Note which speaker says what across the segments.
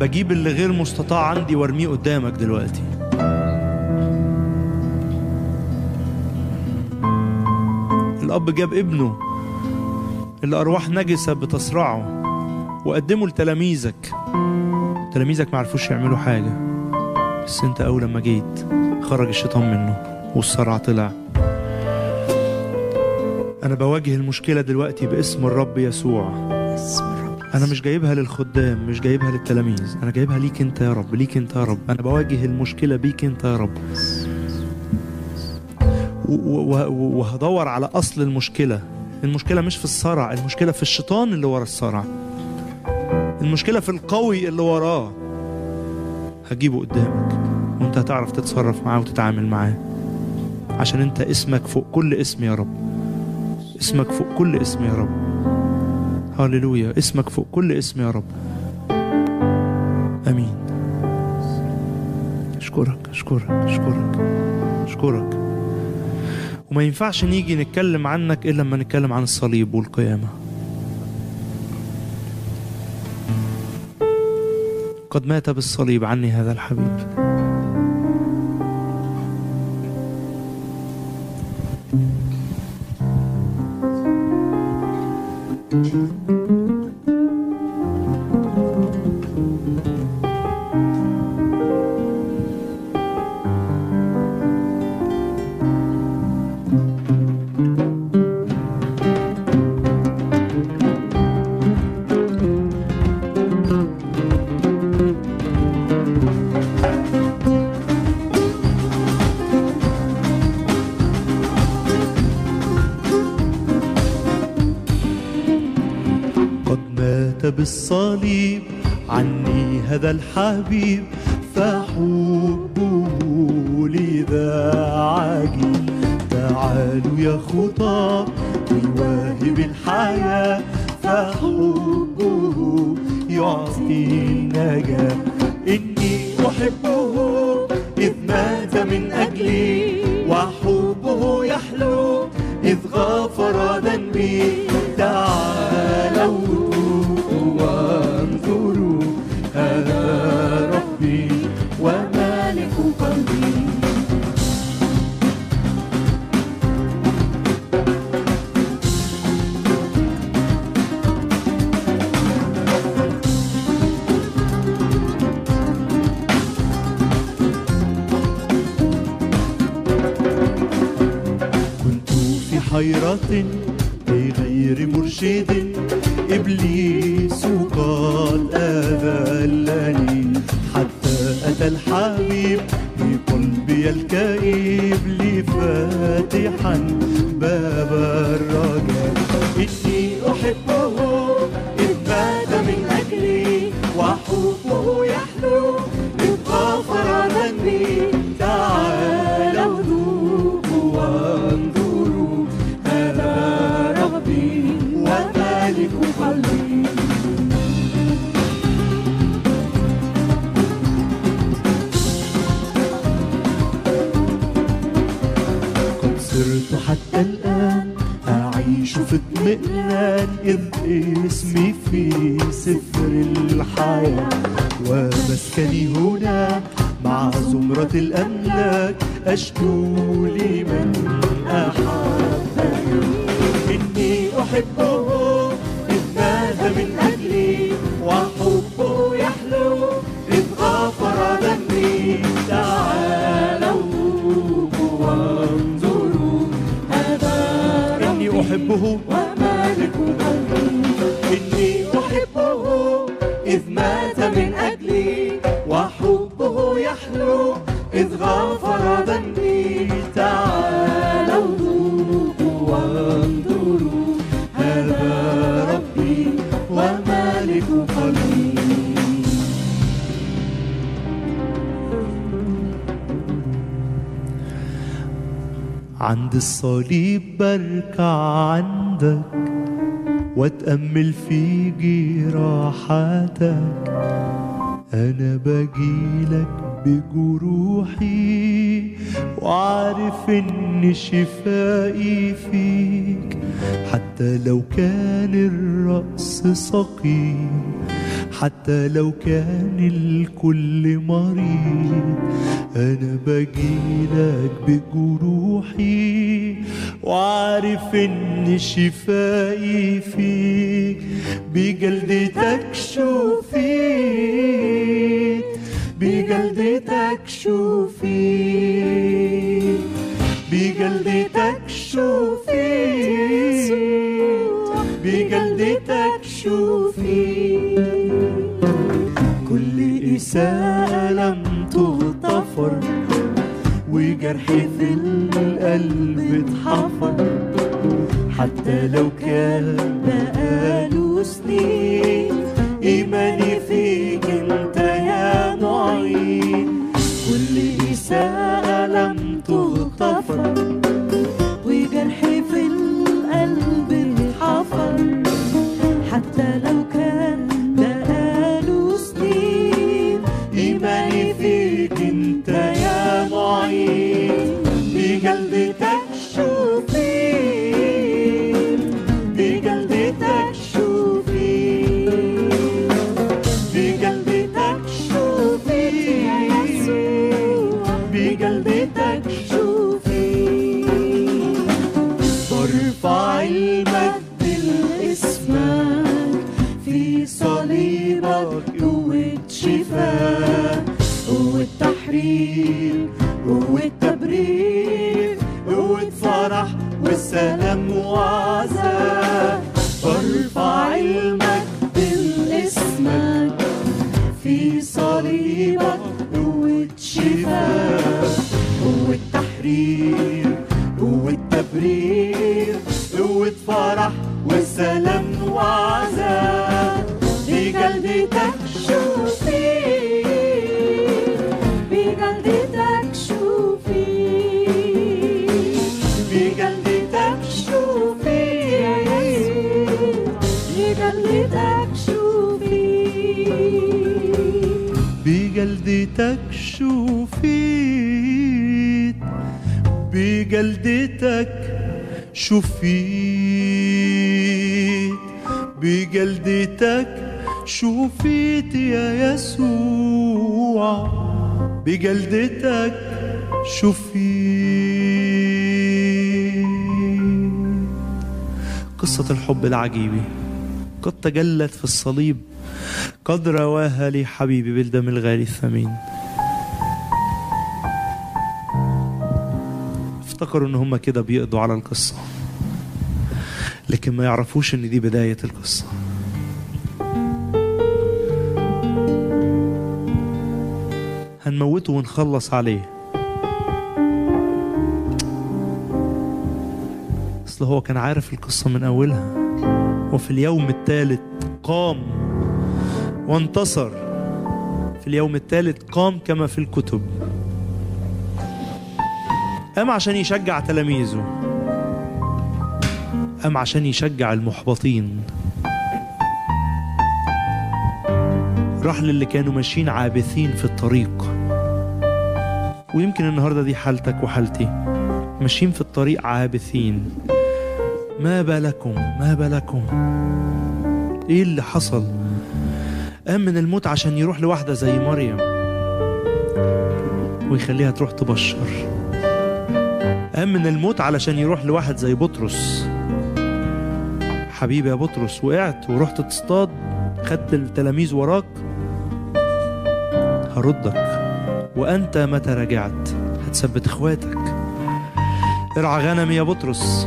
Speaker 1: بجيب اللي غير مستطاع عندي وارميه قدامك دلوقتي الأب جاب ابنه اللي أرواح نجسة بتصرعه وقدمه لتلاميذك تلاميذك ما عرفوش يعملوا حاجة بس انت أول لما جيت خرج الشيطان منه والصرع طلع أنا بواجه المشكلة دلوقتي باسم الرب يسوع
Speaker 2: اسم الرب
Speaker 1: أنا مش جايبها للخدام مش جايبها للتلاميذ أنا جايبها ليك أنت يا رب ليك أنت يا رب أنا بواجه المشكلة بيك أنت يا رب و- و- و- وهدور على أصل المشكلة المشكلة مش في الصرع المشكلة في الشيطان اللي ورا الصرع المشكلة في القوي اللي وراه هجيبه قدامك وانت هتعرف تتصرف معاه وتتعامل معاه عشان انت اسمك فوق كل اسم يا رب اسمك فوق كل اسم يا رب هللويا اسمك فوق كل اسم يا رب امين اشكرك اشكرك اشكرك اشكرك وما ينفعش نيجي نتكلم عنك الا لما نتكلم عن الصليب والقيامه قد مات بالصليب عني هذا الحبيب قد مات بالصليب عني هذا الحبيب فحبه لذا عجيب تعالوا يا خطاب ويواهب الحياة فحبه يعطي النجاة إني أحبه إذ مات من أجلي وحبه يحلو إذ غفر ذنبي تعالوا وانظروا هذا ربي ومالك قلبي كنت في حيرة بغير مرشد إبليس قد أذلني حتى أتى الحبيب بقلبي الكئيب لي فاتحا باب الرجاء إني أحبه إذ مات من أجلي وحبه يحلو إذ غفر ذنبي تعالوا ذوقوا وانظروا هذا ربي ومالك قلبي قد صرت حتى الآن أعيش في اطمئنان إذ اسمي في سفر الحياة ومسكني هنا مع زمرة الأملاك أشكو لمن أحبني إني أحبه إذ مات من أجلي وحبه يحلو إذ غفر ذنبي تعالوا وانظروا هذا إني أحبه ومالك قلبي إني أحبه إذ مات من أجلي وحبه يحلو إذ غفر ذنبي تعالوا ذوقوا وانظروا هذا ربي ومالك قلبي عند الصليب بركع عندك واتأمل في جراحاتك أنا بجيلك بجروحي وعارف إن شفائي فيك حتى لو كان الرأس سقيم
Speaker 2: حتى لو كان الكل مريض انا بجيلك بجروحي وعارف ان شفائي فيك بجلدتك شفيت بجلدتك شفيت بجلدتك شفيت بجلدتك شفيت كل إساءة لم تغتفر وجرحي في القلب اتحفر حتى لو كان بقاله سنين إيماني فيك انت يا معين كل إساءة لم تغتفر
Speaker 3: وجرحي في القلب اتحفر حتى لو كان بقاله سنين
Speaker 2: إيماني فيك انت يا معين بجلدتك شوفين بجلدتك شوفين بجلدتك شوفين بجلدتك شوفين برفع المجد لاسمك في صليبك قوة شفاء قوة تحرير قوة تبرير قوة فرح وسلام وعزاء برفع المجد لاسمك في صليبك قوة شفاء قوة تحرير قوة تبرير قوة فرح وسلام وعزاء بجلدتك شوفي
Speaker 3: بجلدتك شوفي
Speaker 2: بجلدتك شوفي
Speaker 3: بجلدتك شوفي
Speaker 2: بجلدتك شوفيت بجلدتك شوفيت بجلدتك شوفيت يا يسوع بجلدتك شوفيت
Speaker 1: قصة الحب العجيبي قد تجلت في الصليب قد رواها لي حبيبي بالدم الغالي الثمين افتكروا ان هم كده بيقضوا على القصة لكن ما يعرفوش ان دي بداية القصة هنموته ونخلص عليه اصل هو كان عارف القصة من اولها وفي اليوم الثالث قام وانتصر في اليوم الثالث قام كما في الكتب قام عشان يشجع تلاميذه قام عشان يشجع المحبطين راح للي كانوا ماشيين عابثين في الطريق ويمكن النهاردة دي حالتك وحالتي ماشيين في الطريق عابثين ما بالكم ما بالكم ايه اللي حصل قام من الموت عشان يروح لواحدة زي مريم ويخليها تروح تبشر قام من الموت علشان يروح لواحد زي بطرس حبيبي يا بطرس وقعت ورحت تصطاد خدت التلاميذ وراك هردك وأنت متى رجعت هتثبت إخواتك ارعى غنمي يا بطرس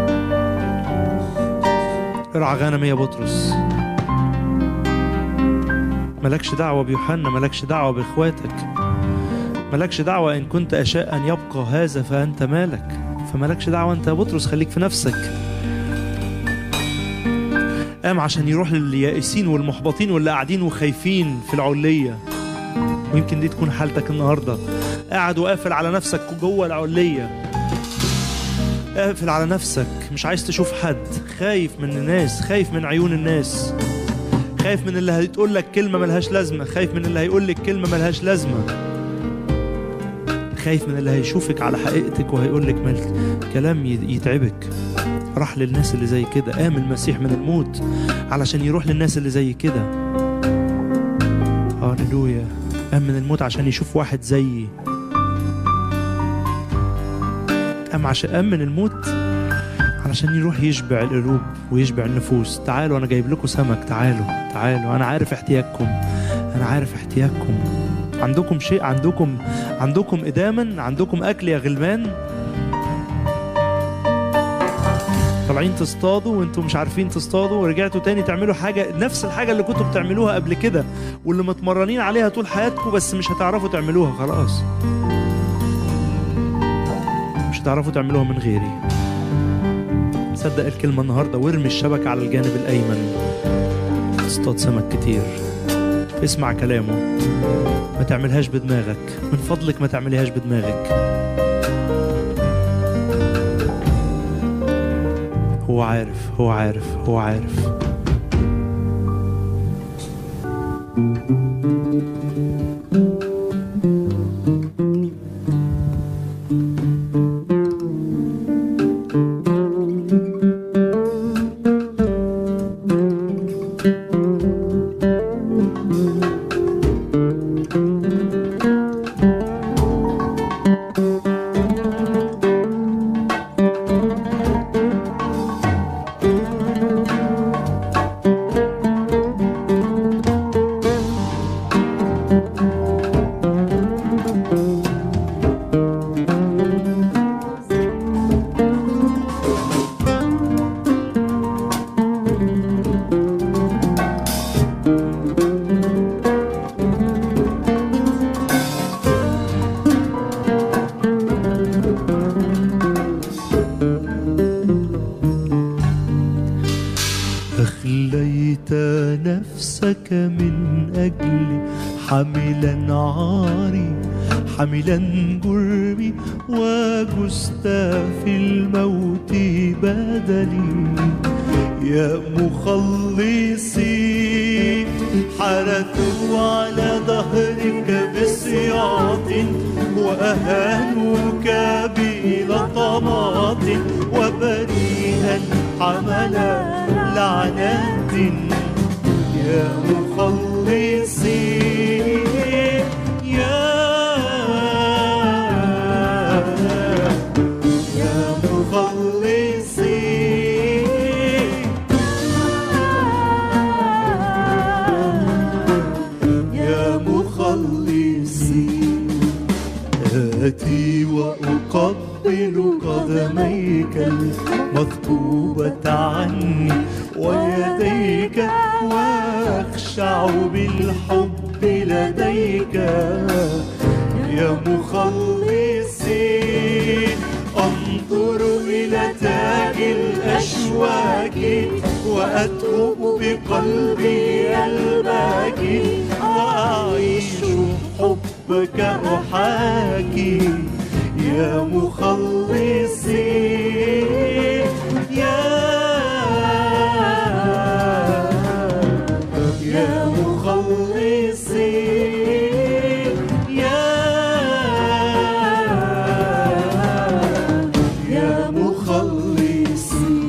Speaker 1: ارعى غنمي يا بطرس ملكش دعوة بيوحنا ملكش دعوة بإخواتك ملكش دعوة إن كنت أشاء أن يبقى هذا فأنت مالك فملكش دعوة أنت يا بطرس خليك في نفسك قام عشان يروح لليائسين والمحبطين واللي قاعدين وخايفين في العلية ويمكن دي تكون حالتك النهاردة قاعد وقافل على نفسك جوه العلية قافل على نفسك مش عايز تشوف حد خايف من الناس خايف من عيون الناس خايف من اللي هتقول لك كلمة ملهاش لازمة خايف من اللي هيقول لك كلمة ملهاش لازمة خايف من اللي هيشوفك على حقيقتك وهيقول لك مال كلام يتعبك راح للناس اللي زي كده قام المسيح من الموت علشان يروح للناس اللي زي كده هللويا قام من الموت عشان يشوف واحد زيي قام عشان قام من الموت علشان يروح يشبع القلوب ويشبع النفوس تعالوا انا جايب لكم سمك تعالوا تعالوا انا عارف احتياجكم انا عارف احتياجكم عندكم شيء عندكم عندكم اداما عندكم اكل يا غلمان طالعين تصطادوا وانتم مش عارفين تصطادوا ورجعتوا تاني تعملوا حاجة نفس الحاجة اللي كنتوا بتعملوها قبل كده واللي متمرنين عليها طول حياتكم بس مش هتعرفوا تعملوها خلاص مش هتعرفوا تعملوها من غيري صدق الكلمة النهاردة وارمي الشبكة على الجانب الأيمن تصطاد سمك كتير اسمع كلامه ما تعملهاش بدماغك من فضلك ما تعمليهاش بدماغك هو عارف هو عارف هو عارف
Speaker 2: أخليت نفسك من أجلي حاملا عاري حاملا جرمي وجزت في الموت بدلي يا مخلصي حرثوا على ظهرك بسياط وأهانوك بلطمات وبريئا حمل لعنات يا مخلصي يا يا مخلصي يا مخلصي آتي وأقبل قدميك المكتوبة عني ويديك وأخشع بالحب لديك يا مخلصي أنظر إلى تاج الأشواك وأتوب بقلبي الباكي وأعيش حبك أحاكي يا مخلصي يا يا مخلصي يا يا مخلصي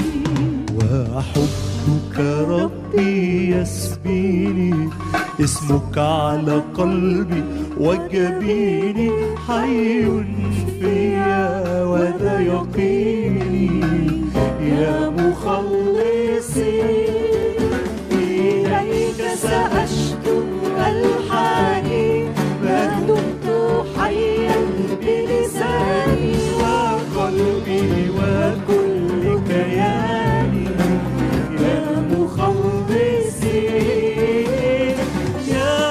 Speaker 2: وحبك ربي يسبيني اسمك على قلبي وجبيني حي فيا وذا يقيني يا مخلصي إليك سأشكو ألحاني ما دمت حيا بلساني وقلبي وكل كياني يا مخلصي يا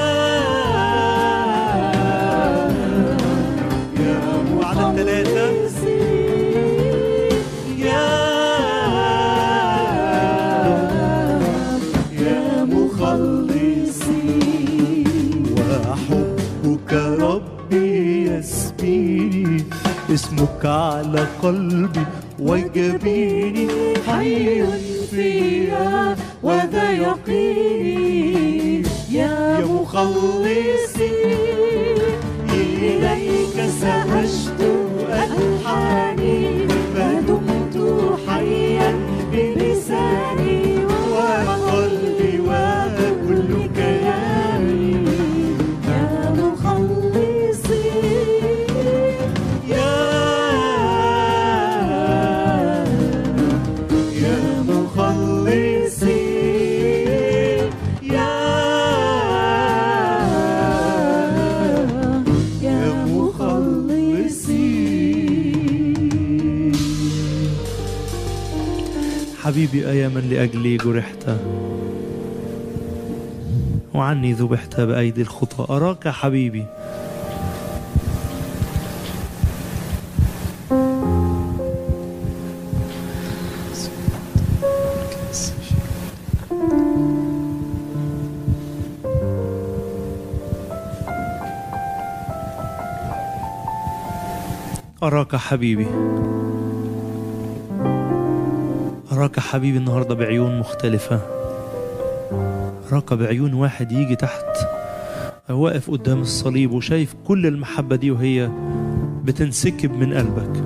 Speaker 2: يا وعلى الثلاثة يا يا مخلصي وحبك ربي يسبيني اسمك على قلبي وجبيني حي فيا وذا يقيني يا مخلصي إليك سهشت ألحاني ما دمت حيا بلساني وقلبي وكل كياني
Speaker 1: حبيبي أياما لأجلي جرحت وعني ذبحت بأيدي الخطى أراك حبيبي أراك حبيبي أراك حبيبي النهاردة بعيون مختلفة أراك بعيون واحد يجي تحت واقف قدام الصليب وشايف كل المحبة دي وهي بتنسكب من قلبك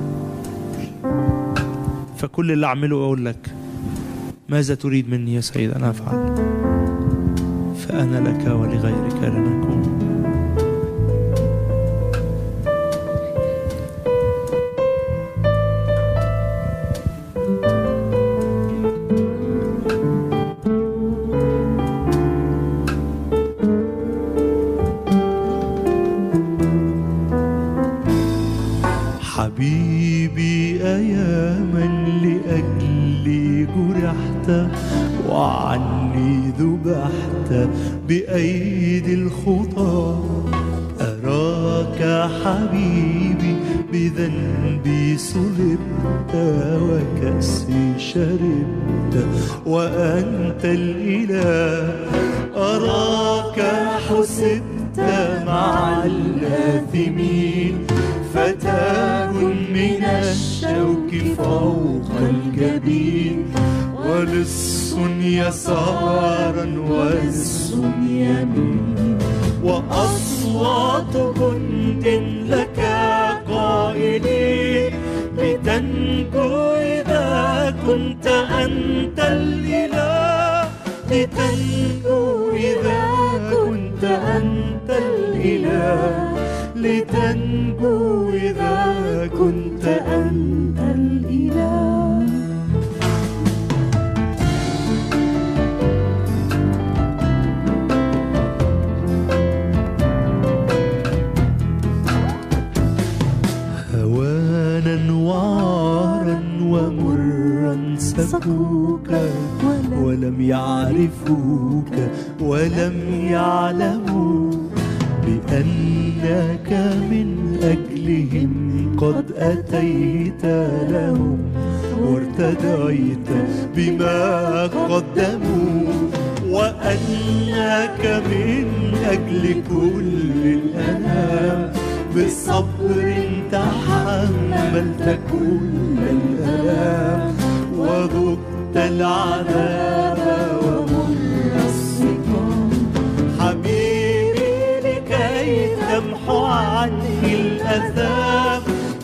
Speaker 1: فكل اللي أعمله أقول لك ماذا تريد مني يا سيد أنا أفعل فأنا لك ولغيرك لنكون
Speaker 2: حبيبي أياما لأجلي جرحت وعني ذبحت بأيدي الخطى أراك حبيبي بذنبي صلبت وكأسي شربت وأنت الإله أراك حسبت مع الآثمين فتاج من الشوك فوق الجبين ولص يسارا ولص يمين وأصوات جند لك قائلين لتنجو إذا كنت أنت الإله لتنجو إذا كنت أنت الإله لتنجو إذا كنت أنت الإله هوانا وعارا ومرا سكوك ولم يعرفوك ولم يعلموا بأنك من أجلهم قد أتيت لهم وارتديت بما قدموا وأنك من أجل كل الأنام بصبر تحملت كل الآلام وذقت العذاب ومر السقام حبيبي لكي تمحو عني الأثام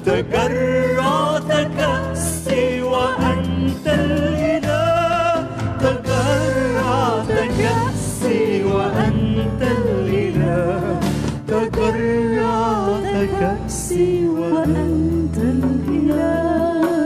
Speaker 2: تجرعت كأسي وأنت الإله تجرعت كأسي وأنت الإله تجرعت كأسي وأنت الإله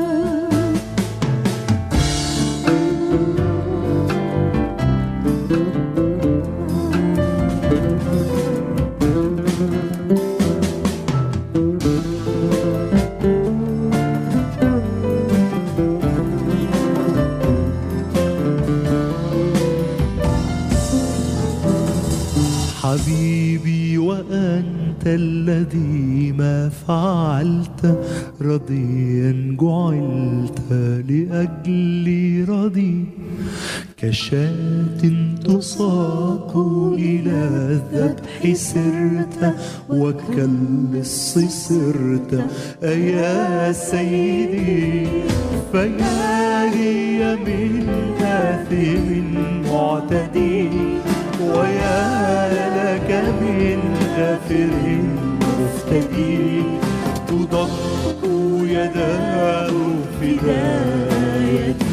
Speaker 2: حبيبي وأنت الذي ما فعلت رضيا جعلت لأجلي رضي كشاة تساق إلى الذبح سرت وكاللص صرت أيا سيدي فيا لي من آثم معتدي ويا لك من غافر مفتدي تضق يداه فدايتي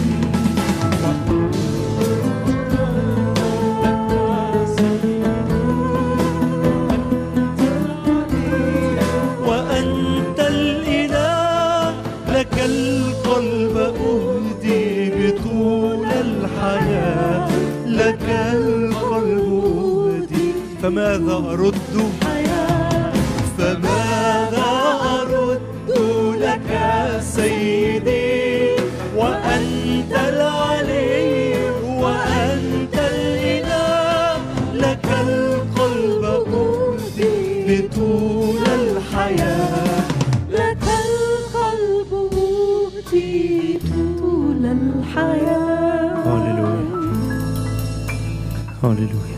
Speaker 2: وأنت الإله لك القلب أهدي بطول الحياة لك القلب أهدي فماذا أرد فماذا أرد لك سيدي وأنت لا
Speaker 3: الحياة
Speaker 1: هللويا هللويا